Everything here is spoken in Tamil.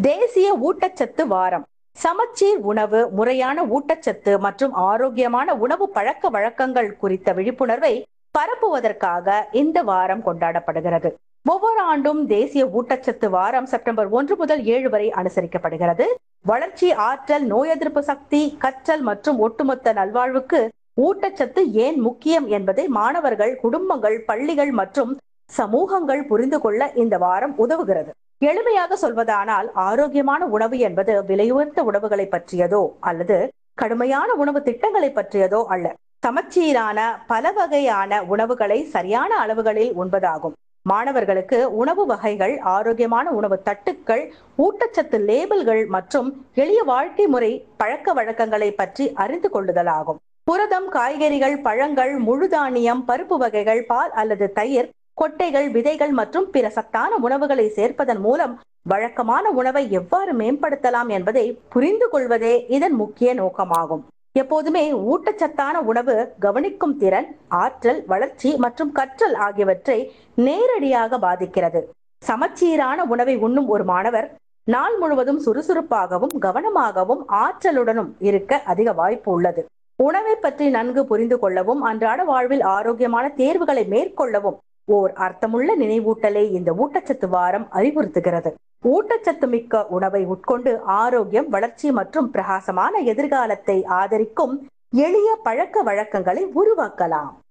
தேசிய ஊட்டச்சத்து வாரம் சமச்சீர் உணவு முறையான ஊட்டச்சத்து மற்றும் ஆரோக்கியமான உணவு பழக்க வழக்கங்கள் குறித்த விழிப்புணர்வை பரப்புவதற்காக இந்த வாரம் கொண்டாடப்படுகிறது ஒவ்வொரு ஆண்டும் தேசிய ஊட்டச்சத்து வாரம் செப்டம்பர் ஒன்று முதல் ஏழு வரை அனுசரிக்கப்படுகிறது வளர்ச்சி ஆற்றல் நோய் எதிர்ப்பு சக்தி கற்றல் மற்றும் ஒட்டுமொத்த நல்வாழ்வுக்கு ஊட்டச்சத்து ஏன் முக்கியம் என்பதை மாணவர்கள் குடும்பங்கள் பள்ளிகள் மற்றும் சமூகங்கள் புரிந்து கொள்ள இந்த வாரம் உதவுகிறது எளிமையாக சொல்வதானால் ஆரோக்கியமான உணவு என்பது விலையுயர்ந்த உணவுகளை பற்றியதோ அல்லது கடுமையான உணவு திட்டங்களை பற்றியதோ அல்ல சமச்சீரான பல வகையான உணவுகளை சரியான அளவுகளில் உண்பதாகும் மாணவர்களுக்கு உணவு வகைகள் ஆரோக்கியமான உணவு தட்டுக்கள் ஊட்டச்சத்து லேபிள்கள் மற்றும் எளிய வாழ்க்கை முறை பழக்க வழக்கங்களை பற்றி அறிந்து கொள்ளுதலாகும் புரதம் காய்கறிகள் பழங்கள் முழுதானியம் பருப்பு வகைகள் பால் அல்லது தயிர் கொட்டைகள் விதைகள் மற்றும் பிற சத்தான உணவுகளை சேர்ப்பதன் மூலம் வழக்கமான உணவை எவ்வாறு மேம்படுத்தலாம் என்பதை புரிந்து கொள்வதே இதன் முக்கிய நோக்கமாகும் எப்போதுமே ஊட்டச்சத்தான உணவு கவனிக்கும் திறன் ஆற்றல் வளர்ச்சி மற்றும் கற்றல் ஆகியவற்றை நேரடியாக பாதிக்கிறது சமச்சீரான உணவை உண்ணும் ஒரு மாணவர் நாள் முழுவதும் சுறுசுறுப்பாகவும் கவனமாகவும் ஆற்றலுடனும் இருக்க அதிக வாய்ப்பு உள்ளது உணவை பற்றி நன்கு புரிந்து கொள்ளவும் அன்றாட வாழ்வில் ஆரோக்கியமான தேர்வுகளை மேற்கொள்ளவும் ஓர் அர்த்தமுள்ள நினைவூட்டலை இந்த ஊட்டச்சத்து வாரம் அறிவுறுத்துகிறது ஊட்டச்சத்து மிக்க உணவை உட்கொண்டு ஆரோக்கியம் வளர்ச்சி மற்றும் பிரகாசமான எதிர்காலத்தை ஆதரிக்கும் எளிய பழக்க வழக்கங்களை உருவாக்கலாம்